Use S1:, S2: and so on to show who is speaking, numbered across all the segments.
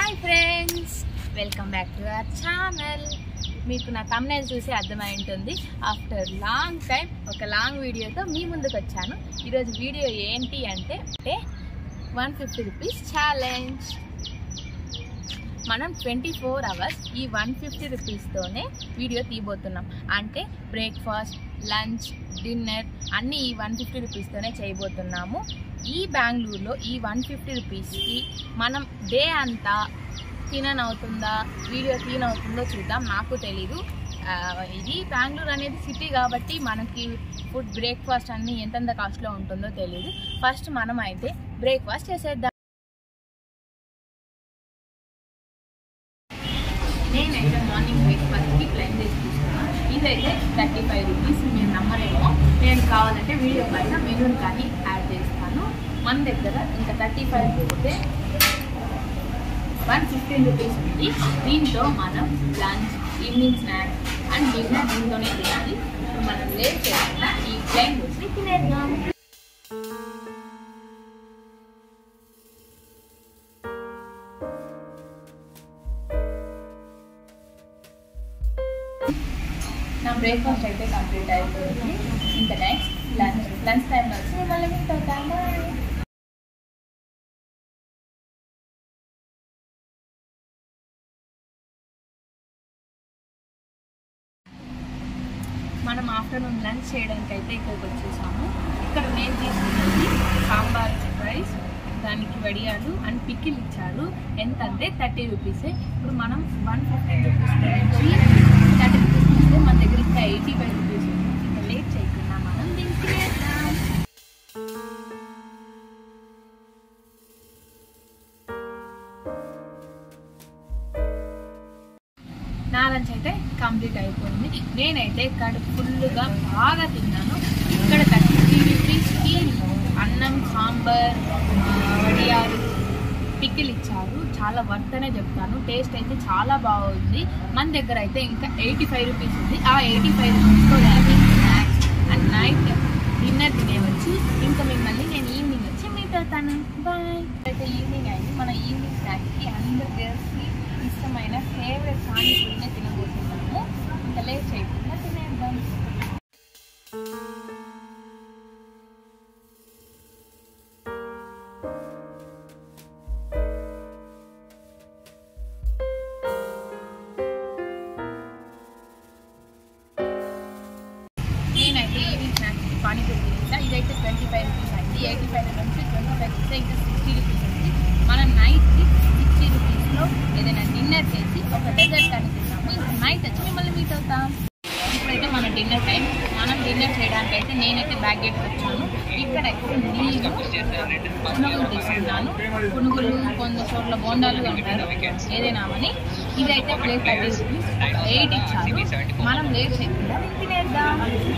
S1: hi friends welcome back to our channel మీకు నా thumbnail చూసి అర్థమై ఉంటుంది ఆఫ్టర్ లాంగ్ టైం ఒక లాంగ్ వీడియోతో మీ ముందుకు వచ్చాను ఈరోజు వీడియో ఏంటి అంటే అంటే వన్ ఫిఫ్టీ రూపీస్ ఛాలెంజ్ మనం ట్వంటీ ఫోర్ అవర్స్ ఈ వన్ ఫిఫ్టీ రూపీస్తోనే వీడియో తీయబోతున్నాం అంటే బ్రేక్ఫాస్ట్ లంచ్ డిన్నర్ అన్నీ ఈ వన్ ఫిఫ్టీ రూపీస్తోనే చేయబోతున్నాము ఈ బెంగళూరులో ఈ వన్ ఫిఫ్టీ రూపీస్కి మనం డే అంతా తిననవుతుందా వీడియో తీనవుతుందో చూద్దాం నాకు తెలీదు ఆ, ఇది బెంగళూరు అనేది సిటీ కాబట్టి మనకి ఫుడ్ బ్రేక్ఫాస్ట్ అన్నీ ఎంతెంత కాస్ట్లో ఉంటుందో తెలియదు ఫస్ట్ మనం అయితే బ్రేక్ఫాస్ట్ చేసేద్దాం నేనైతే మార్నింగ్ బ్రేక్ఫాస్ట్కి ప్లెయిన్ రైస్ తీసుకున్నాను ఇదైతే థర్టీ ఫైవ్ రూపీస్ మీరు నమ్మరేమో నేను కావాలంటే వీడియో పైన మెనూని కానీ యాడ్ చేస్తాను మన దగ్గర ఇంకా థర్టీ ఫైవ్ పోతే వన్ ఫిఫ్టీన్ రూపీస్ ఉంది దీంతో మనం lunch evening snacks and dinner దీంతోనే తినాలి ఇప్పుడు మనం లేట్ చేయకుండా ఈ ప్లెయిన్ రైస్ని తినేద్దాం నా బ్రేక్ఫాస్ట్ అయితే కంప్లీట్ అయిపోయింది ఇంకా నెక్స్ట్ లంచ్ లంచ్ టైంలో వచ్చి మళ్ళీ మీతో బాయ్ మనం ఆఫ్టర్నూన్ లంచ్ చేయడానికి అయితే ఇక్కడికి వచ్చేసాము ఇక్కడ నేను తీసుకున్నది సాంబార్ రైస్ దానికి వడియాలు అండ్ పికిల్ ఇచ్చారు ఎంత అంటే థర్టీ రూపీసే ఇప్పుడు మనం వన్ ఫిఫ్టీ రూపీస్ నుంచి థర్టీ రూపీస్ ఇస్తే మన దగ్గర ఇంకా ఎయిటీ ఫైవ్ రూపీస్ ఉంది ఇంకా లేట్ చేయకుండా మనం దీన్ని తినేద్దాం నా లంచ్ అయితే కంప్లీట్ అయిపోయింది నేనైతే కడుపు ఫుల్గా బాగా తిన్నాను ఇక్కడ థర్టీ రూపీస్కి అన్నం సాంబార్ ఆ, వడియాలు పికిల్ ఇచ్చారు చాలా వర్త్ అనే చెప్తాను టేస్ట్ అయితే చాలా బాగుంది మన దగ్గర అయితే ఇంకా ఎయిటీ ఫైవ్ రూపీస్ ఉంది ఆ ఎయిటీ ఫైవ్ రూపీస్తో evening snacks and night dinner తినేవచ్చు ఇంకా మిమ్మల్ని నేను ఈవినింగ్ వచ్చి మీట్ అవుతాను బాయ్ అయితే ఈవినింగ్ అయింది మన ఈవినింగ్ స్నాక్స్కి అందరు గర్ల్స్కి ఇష్టమైన ఫేవరెట్ పానీపూరినే తినబోతున్నాము ఇంకా లేట్ చేయకుండా తినేద్దాం నేనైతే ఈవినింగ్ స్నాక్స్ పానీపూరి తినేసా ఇదైతే ట్వంటీ ఫైవ్ రూపీస్ అయింది ఎయిటీ ఫైవ్ నుంచి ట్వంటీ ఫైవ్ ఇస్తే ఇంకా సిక్స్టీ రూపీస్ ఉంది మనం నైట్కి సిక్స్టీ రూపీస్లో ఏదైనా డిన్నర్ చేసి ఒక డెజర్ట్ కానీ తిన్నాము ఇంకా నైట్ వచ్చి మిమ్మల్ని మీట్ అవుతాం ఇప్పుడైతే మన డిన్నర్ టైం మనం డిన్నర్ చేయడానికి అయితే నేనైతే బ్యాగ్ గేట్ వచ్చాను ఇక్కడైతే నీళ్ళు పునుగులు తీసుకున్నాను పునుగులు కొన్ని చోట్ల బోండాలు అంటారు ఏదైనా అని ఇదైతే ప్లేట్ థర్టీ రూపీస్ ఎయిట్ ఇచ్చారు మనం లేట్ చేయకుండా తినేద్దాం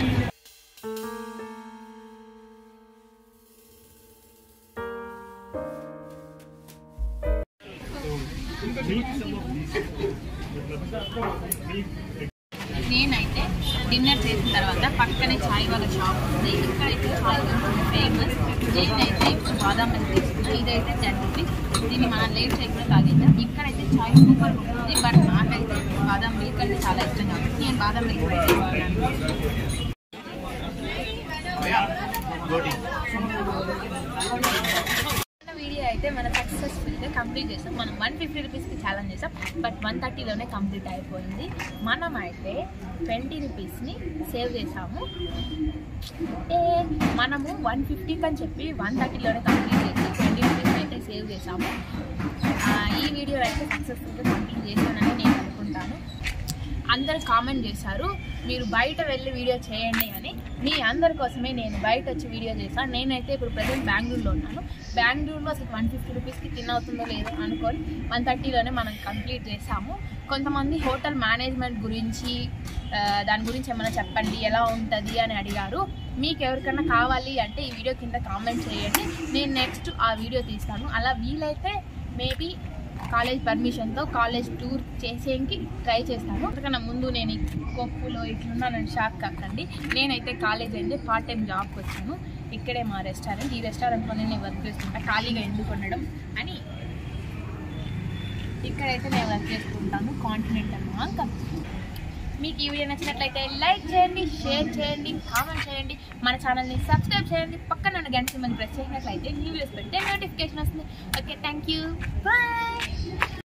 S1: నేనైతే డిన్నర్ చేసిన తర్వాత పక్కనే చాయ్ వాళ్ళ షాప్ ఉంది ఇక్కడైతే చాయ్ కొంచెం ఫేమస్ నేనైతే ఇప్పుడు బాదాం మిల్క్ తీసుకున్నా ఇదైతే టెన్ రూపీస్ దీన్ని మనం లేట్ చేయకుండా తాగిద్దాం ఇక్కడైతే చాయ్ సూపర్ ఉంటుంది బట్ నాకైతే బాదాం మిల్క్ అంటే చాలా ఇష్టం కాబట్టి నేను బాదాం మిల్క్ తీసుకున్నాను వీడియో అయితే మనం సక్సెస్ఫుల్గా కంప్లీట్ చేసాం మనం వన్ ఫిఫ్టీ రూపీస్కి ఛాలెంజ్ చేసాం బట్ వన్ థర్టీలోనే కంప్లీట్ అయిపోయింది మనం అయితే ట్వంటీ రూపీస్ని సేవ్ చేసాము ఏ మనము వన్ ఫిఫ్టీకి అని చెప్పి వన్ థర్టీలోనే కంప్లీట్ చేసి ట్వంటీ రూపీస్ అయితే సేవ్ చేసాము ఆ, ఈ వీడియో అయితే సక్సెస్ఫుల్గా కంప్లీట్ చేశానని నేను అనుకుంటాను అందరు కామెంట్ చేశారు మీరు బయట వెళ్ళి వీడియో చేయండి అని మీ అందరి కోసమే నేను బయట వచ్చి వీడియో చేశాను నేనైతే ఇప్పుడు ప్రజెంట్ బెంగళూరులో ఉన్నాను బెంగళూరులో అసలు వన్ ఫిఫ్టీ రూపీస్కి తినవుతుందో లేదో అనుకొని వన్ థర్టీలోనే మనం కంప్లీట్ చేసాము కొంతమంది హోటల్ మేనేజ్మెంట్ గురించి ఆ, దాని గురించి ఏమైనా చెప్పండి ఎలా ఉంటుంది అని అడిగారు మీకు ఎవరికైనా కావాలి అంటే ఈ వీడియో కింద కామెంట్ చేయండి నేను నెక్స్ట్ ఆ వీడియో తీస్తాను అలా వీలైతే మేబీ కాలేజ్ పర్మిషన్తో కాలేజ్ టూర్ చేసేకి ట్రై చేస్తాను అంతకన్నా ముందు నేను ఈ కొప్పులో ఇట్లున్నానని షాక్ కాకండి నేనైతే కాలేజ్ అయితే పార్ట్ టైం జాబ్కి వచ్చాను ఇక్కడే మా రెస్టారెంట్ ఈ రెస్టారెంట్లోనే నేను వర్క్ చేస్తుంటా ఖాళీగా ఎందుకు ఉండడం అని ఇక్కడైతే నేను వర్క్ చేసుకుంటాను కాంటినెంటల్ మాంక్ మీకు ఈ వీడియో నచ్చినట్లయితే లైక్ చేయండి షేర్ చేయండి కామెంట్ చేయండి మన ఛానల్ని సబ్స్క్రైబ్ చేయండి పక్కన ఉన్న గంట సింబల్ని ప్రెస్ చేసినట్లయితే న్యూ వీడియోస్ పెడితే నోటిఫికేషన్ వస్తుంది ఓకే థ్యాంక్ యూ బాయ్